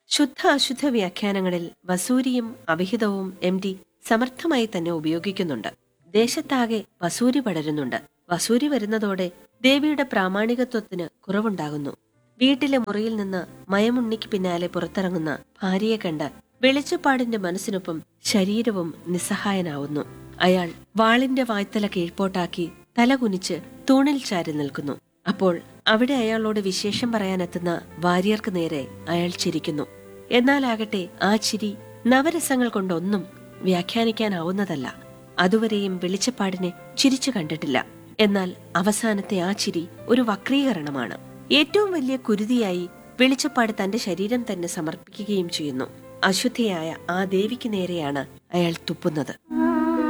ശുദ്ധ അശുദ്ധ വ്യാഖ്യാനങ്ങളിൽ വസൂരിയും അവിഹിതവും M D സമർത്ഥമായി തന്നെ ഉപയോഗിക്കുന്നുണ്ട് ദേശത്താകെ വസൂരി പടരുന്നുണ്ട് വസൂരി വരുന്നതോടെ ദേവിയുടെ പ്രാമാണികത്വത്തിന് കുറവുണ്ടാകുന്നു വീട്ടിലെ മുറിയിൽ നിന്ന് മയമുണ്ണിക്ക് പിന്നാലെ പുറത്തിറങ്ങുന്ന ഭാര്യയെ കണ്ട് വെളിച്ചപ്പാടിന്റെ മനസ്സിനൊപ്പം ശരീരവും നിസ്സഹായനാവുന്നു അയാൾ വാളിന്റെ വായ്ത്തല കീഴ്പോട്ടാക്കി തല കുനിച്ച് തൂണിൽ ചാരി നിൽക്കുന്നു അപ്പോൾ അവിടെ അയാളോട് വിശേഷം പറയാനെത്തുന്ന വാര്യർക്ക് നേരെ അയാൾ ചിരിക്കുന്നു എന്നാലാകട്ടെ ആ ചിരി നവരസങ്ങൾ കൊണ്ടൊന്നും വ്യാഖ്യാനിക്കാനാവുന്നതല്ല അതുവരെയും വെളിച്ചപ്പാടിനെ ചിരിച്ചു കണ്ടിട്ടില്ല എന്നാൽ അവസാനത്തെ ആ ചിരി ഒരു വക്രീകരണമാണ് ഏറ്റവും വലിയ കുരുതിയായി വെളിച്ചപ്പാട് തന്റെ ശരീരം തന്നെ സമർപ്പിക്കുകയും ചെയ്യുന്നു അശുദ്ധിയായ ആ ദേവിക്ക് നേരെയാണ് അയാൾ തുപ്പുന്നത്